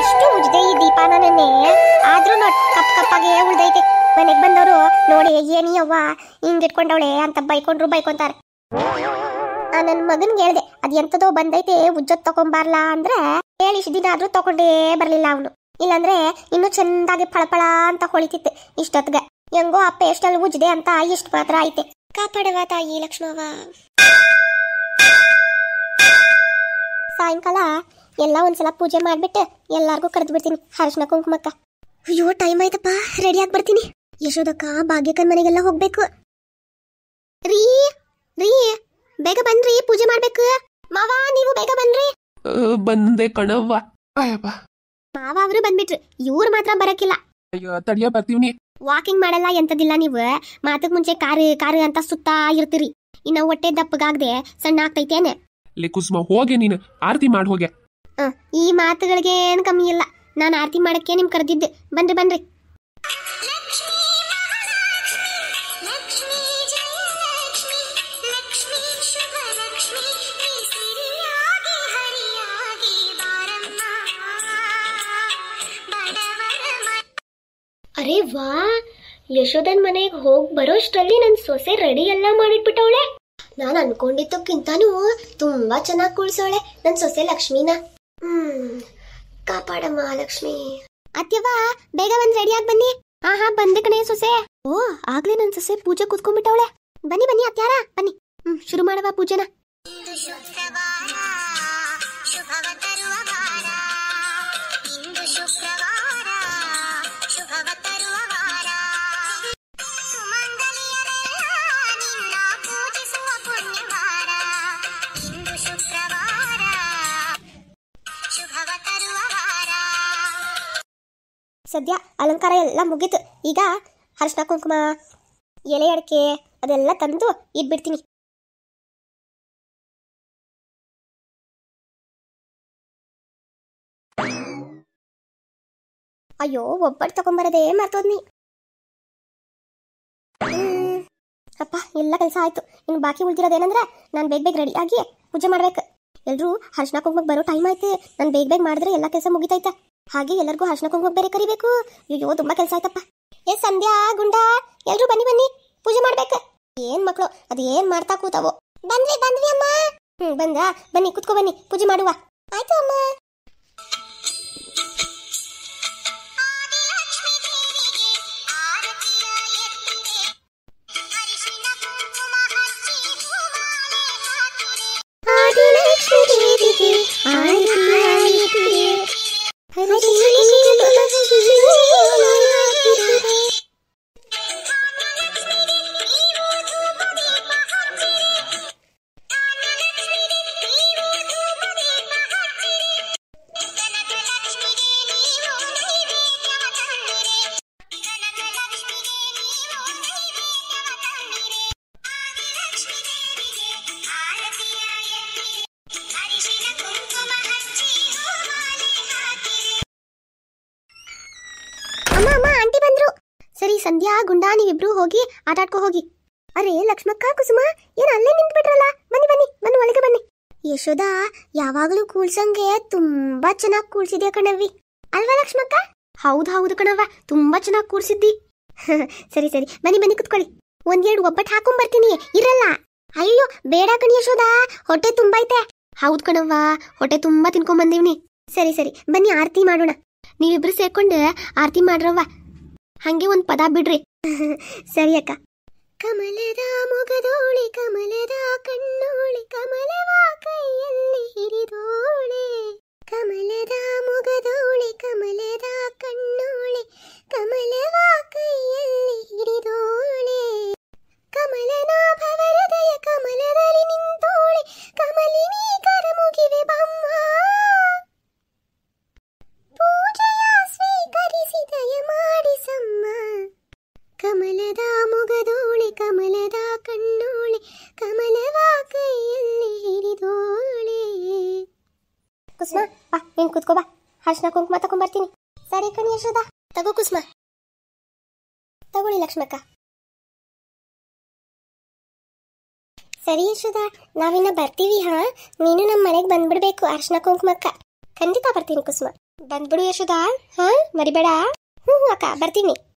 ಎಷ್ಟು ಉಜ್ದೆ ಈ ದೀಪಾನ ನೆನ್ನೆ ಆದ್ರೂ ಕಪ್ ಕಪ್ಪಾಗೆ ಉಳ್ದೈತೆ ಮನೆಗ್ ಬಂದವರು ನೋಡಿ ಏನಿ ಅವ್ವ ಹಿಂಗ್ ಇಟ್ಕೊಂಡವಳೆ ಅಂತ ಬೈಕೊಂಡ್ರು ಬೈಕೊಂತಾರೆ ಆ ನನ್ ಮಗನ್ಗೆ ಹೇಳ್ದೆ ಅದ್ ಎಂತದೋ ಬಂದೈತೆ ಉಜ್ಜತ್ ತಗೊಂಬಾರ್ಲಾ ಅಂದ್ರೆ ಹೇಳಿ ಇಷ್ಟು ದಿನ ಆದ್ರೂ ತಗೊಂಡೇ ಬರ್ಲಿಲ್ಲ ಅವನು ಇಲ್ಲಾಂದ್ರೆ ಇನ್ನು ಚಂದಾಗಿ ಫಳಫಳ ಅಂತ ಹೊಳಿತಿತ್ತು ಇಷ್ಟೊತ್ಗೆ ಹೆಂಗೋ ಅಪ್ಪ ಎಷ್ಟಲ್ಲಿ ಉಜ್ದೆ ಅಂತ ಇಷ್ಟು ಮಾತ್ರ ಐತೆ ಕಾಪಾಡವ ತಾಯಿ ಲಕ್ಷ್ಮವ್ವ ಸಾಯಂಕಾಲ ಎಲ್ಲ ಒಂದ್ಸಲ ಪೂಜೆ ಮಾಡ್ಬಿಟ್ಟು ಎಲ್ಲಾರ್ಗೂ ಕರೆದು ಬಿಡ್ತೀನಿ ಹರಶನ ಕುಂಕುಮಕ್ಕ ಅಯ್ಯೋ ಟೈಮ್ ಆಯ್ತಪ್ಪ ರೆಡಿ ಆಗಿ ಬರ್ತೀನಿ ಯಶೋದಕ್ಕ ಭಾಗ್ಯಕ್ಕನ್ ಮನೆಗೆಲ್ಲ ಹೋಗ್ಬೇಕು ರೀ ರೀ ಬೇಗ ಬನ್ರಿ ಪೂಜೆ ಮಾಡ್ಬೇಕು ಮಾವ ನೀವು ಬೇಗ ಬನ್ರಿ ಆ, ಬಂದೆ ಕಣವ್ವ ಅಯ್ಯಪ್ಪ ಮಾವ ಅವರು ಬಂದ್ಬಿಟ್ರು ಇವ್ರು ಮಾತ್ರ ಬರಕಿಲ್ಲ ಅಯ್ಯೋ ತಡಿಯ ಬರ್ತೀವ್ನಿ ವಾಕಿಂಗ್ ಮಾಡಲ್ಲ ಎಂತದಿಲ್ಲ ನೀವು ಮಾತಕ್ ಮುಂಚೆ ಕಾರು ಕಾರು ಅಂತ ಸುತ್ತಾ ಇರ್ತೀರಿ ಇನ್ನ ಹೊಟ್ಟೆ ದಪ್ಪಗಾಗ್ದೆ ಸಣ್ಣ ಆಗ್ತೈತೇನೆ ಲೇ ಕುಸುಮ ಹೋಗೆ ನೀನು ಆರತಿ ಮಾಡಿ ಹೋಗೆ ಆ, ಈ ಮಾತುಗಳಿಗೆ ಏನು ಕಮ್ಮಿ ಇಲ್ಲ ನಾನು ಆರತಿ ಮಾಡಕ್ಕೆ ನಿಮ್ ಕರೆದಿದ್ದೆ ಬನ್ರಿ ಬನ್ರಿ ಅರೆ ವಾ ಯಶೋದನ್ ಮನೆಗೆ ಹೋಗಿ ಬರೋಷ್ಟರಲ್ಲಿ ನನ್ನ ಸೊಸೆ ರೆಡಿ ಎಲ್ಲ ಮಾಡಿಟ್ಬಿಟ್ಟವಳೆ ನಾನು ಅನ್ಕೊಂಡಿದ್ದಕ್ಕಿಂತಾನು ತುಂಬಾ ಚೆನ್ನಾಗಿ ಕುಳ್ಸೋಳೆ ನನ್ನ ಸೊಸೆ ಲಕ್ಷ್ಮಿನ ಹ್ಮ್ ಕಾಪಾಡಮ್ಮ ಲಕ್ಷ್ಮಿ ಅತ್ಯವ್ವ ಬೇಗ ಬಂದ್ ರೆಡಿ ಆಗಿ ಬನ್ನಿ ಹಾ ಹಾ ಬಂದೆ ಕಣೆ ಸೊಸೆ ಓ ಆಗ್ಲೇ ನನ್ ಸೊಸೆ ಪೂಜೆ ಕೂತ್ಕೊಂಡ್ಬಿಟ್ಟವಳೆ ಬನ್ನಿ ಬನ್ನಿ ಅತ್ಯಾರ ಬನ್ನಿ ಹ್ಮ್ ಶುರು ಮಾಡವ ಪೂಜೆನ ಇಂದು ಶುಕ್ರವಾರ ಶುಭವ ತರುವ ವಾರ ಇಂದು ಶುಕ್ರವಾರ ಶುಭವ ತರುವ ವಾರ ಸುಮಂಗಲಿಯರೆಲ್ಲ ನಿನ್ನ ಪೂಜಿಸುವ ಪುಣ್ಯವಾರ ಇಂದು ಶುಕ್ರವಾರ ಶುಭವ ತರುವ ವಾರ ಸದ್ಯ ಅಲಂಕಾರ ಎಲ್ಲ ಮುಗೀತು ಈಗ ಅರಿಶಿನ ಕುಂಕುಮ ಎಲೆ ಅಡಿಕೆ ಅದೆಲ್ಲ ತಂದು ಇಟ್ಬಿಡ್ತೀನಿ ಅಯ್ಯೋ ಒಬ್ಬಟ್ಟು ತಗೊಂಬರದೇ ಮರ್ತೋದ್ನಿ ಹ್ಮ್. ಅಪ್ಪ ಎಲ್ಲ ಕೆಲಸ ಆಯ್ತು ಇನ್ನು ಬಾಕಿ ಉಳ್ದಿರೋದೇನಂದ್ರೆ ನಾನು ಬೇಗ ಬೇಗ ರೆಡಿ ಆಗಿ ಪೂಜೆ ಮಾಡ್ಬೇಕು ಎಲ್ರೂ ಅರಿಶಿನ ಕುಂಕುಮಕ್ಕೆ ಬರೋ ಟೈಮ್ ಆಯ್ತು ನಾನು ಬೇಗ ಬೇಗ ಮಾಡಿದ್ರೆ ಎಲ್ಲ ಕೆಲಸ ಮುಗಿತೈತೆ ಹಾಗೆ ಎಲ್ಲರಿಗೂ ಅರಿಶಿನ ಕುಂಕುಮ ಬೇರೆ ಕರಿಬೇಕು ಅಯ್ಯೋ ತುಂಬಾ ಕೆಲಸ ಆಯ್ತಪ್ಪ ಏ ಸಂಧ್ಯಾ ಗುಂಡ ಎಲ್ರು ಬನ್ನಿ ಬನ್ನಿ ಪೂಜೆ ಮಾಡ್ಬೇಕು ಏನ್ ಮಕ್ಳು ಅದ್ ಏನ್ ಮಾಡ್ತಾ ಕೂತಾವೋ ಬಂದ್ವಿ ಬಂದ್ವಿ ಅಮ್ಮ ಹ್ಮ್ ಬಂದ್ರಾ ಬನ್ನಿ ಕುತ್ಕೋ ಬನ್ನಿ ಪೂಜೆ ಮಾಡುವ ಆಯ್ತು ಅಮ್ಮ ಆದಿಲಕ್ಷ್ಮೀ ದೇವಿಗೆ ಆರತಿಯ ಎತ್ತಿದೆ ಅರಿಶಿನ ಕುಂಕುಮ ಹಚ್ಚಿ ಹೂಮಾಲೆ ಹಾಕಿದೆ ಆದಿಲಕ್ಷ್ಮೀ ದೇವಿಗೆ ಆರತಿಯಾಯಿತಿದೆ. ಹರಿಶಿನ ಕುಂಕುಮ ಅರಿಶಿನ ಕುಂಕುಮ ಹಚ್ಚಿ ಹೂಮಾಲೆ ಹಾಕಿದೆ ಅಮ್ಮ ಅಮ್ಮ ಆಂಟಿ ಬಂದ್ರು ಸರಿ ಸಂಧ್ಯಾ ಗುಂಡಾ ನೀವಿಬ್ರು ಹೋಗಿ ಆಟ ಆಡ್ಕೊ ಹೋಗಿ ಅರೆ ಲಕ್ಷ್ಮಕ್ಕ ಕುಸುಮ ಏನ್ ಅಲ್ಲೇ ನಿಂತ್ಬಿಟ್ರಲ್ಲ ಬನ್ನಿ ಬನ್ನಿ ಬನ್ನಿ ಒಳಗೆ ಬನ್ನಿ ಯಶೋದ ಯಾವಾಗ್ಲೂ ಕೂಳ್ಸಂಗೆ ತುಂಬಾ ಚೆನ್ನಾಗಿ ಕೂಳ್ಸಿದ್ಯಾ ಕಣವ್ವಿ ಅಲ್ವಾ ಲಕ್ಷ್ಮಕ್ಕ ಹೌದು ಹೌದು ಕಣವ್ವ ತುಂಬಾ ಚೆನ್ನಾಗಿ ಕೂರ್ಸಿದ್ದಿ ಸರಿ ಸರಿ ಬನ್ನಿ ಬನ್ನಿ ಕುತ್ಕೊಳ್ಳಿ ಒಂದೆರಡು ಒಬ್ಬಟ್ಟು ಹಾಕೊಂಡ್ ಬರ್ತೀನಿ ಇರಲ್ಲ ಅಯ್ಯೋ ಬೇಡ ಕಣಿ ಯಶೋದ ಹೊಟ್ಟೆ ತುಂಬೈತೆ ಹೌದು ಕಣವ್ವ ಹೊಟ್ಟೆ ತುಂಬಾ ತಿನ್ಕೊಂಡ್ ಬಂದೀವ್ನಿ ಸರಿ ಸರಿ ಬನ್ನಿ ಆರತಿ ಮಾಡೋಣ ನೀವಿಬ್ರು ಸೇರ್ಕೊಂಡು ಆರತಿ ಮಾಡ್ರವ್ವ ಹಂಗೆ ಒಂದ್ ಪದ ಬಿಡ್ರಿ ಸರಿ ಅಕ್ಕ ಕಮಲದ ಮೊಗದೋಳೆ ಕಮಲದ ಕಣ್ಣೋಳೆ ಕಮಲವ ಕೈಯಲ್ಲಿ ಹಿಡಿದೋಳೆ ಕಮಲದ ಮೊಗದೋಳೆ ಕಮಲದ ಕಣ್ಣೋಳೆ ಕಮಲವ ಕೈಯಲ್ಲಿ ಹಿಡಿದೋಳೆ ಕಮಲನಾಭವ ಹೃದಯ ಕಮಲದಲ್ಲಿ ನಿಂತೋಳೆ ಕಮಲಿನಿ ಕರ ಮುಗಿವೆ ಬಮ್ಮ ಪೂಜೆಯ ಸ್ವೀಕರಿಸಿ ದಯ ಮಾಡಿಸಮ್ಮ ಕಮಲದ ಮೊಗದೋಳೆ ಕಮಲದ ಕಣ್ಣೋಳೆ ಕಮಲವ ಕೈಯಲ್ಲಿ ಹಿಡಿದೋಳೆ ಕುಸುಮ ಬಾ ನೀನ್ ಕುತ್ಕೋ ಬಾ ಅರ್ಶನ ಕುಂಕುಮ ತಗೊಂಬರ್ತೀನಿ ಸರಿ ಕಣಿ ಯಶೋದ ತಗೋ ಕುಸುಮ ತಗೊಳ್ಳಿ ಲಕ್ಷ್ಮಕ್ಕ ಸರಿ ಯಶೋದ ನಾವಿನ್ನ ಬರ್ತೀವಿ ಹಾ ನೀನು ನಮ್ಮ ಮನೆಗೆ ಬಂದ್ಬಿಡ್ಬೇಕು ಅರ್ಶನ ಕುಂಕುಮಕ್ಕ ಖಂಡಿತ ಬರ್ತೀನಿ ಕುಸುಮ ಬಂದ್ಬಿಡು ಯಶೋದಾ ಹಾ ಮರಿಬೇಡ ಹ್ಞೂ ಹ್ಞೂ ಅಕ್ಕ ಬರ್ತೀನಿ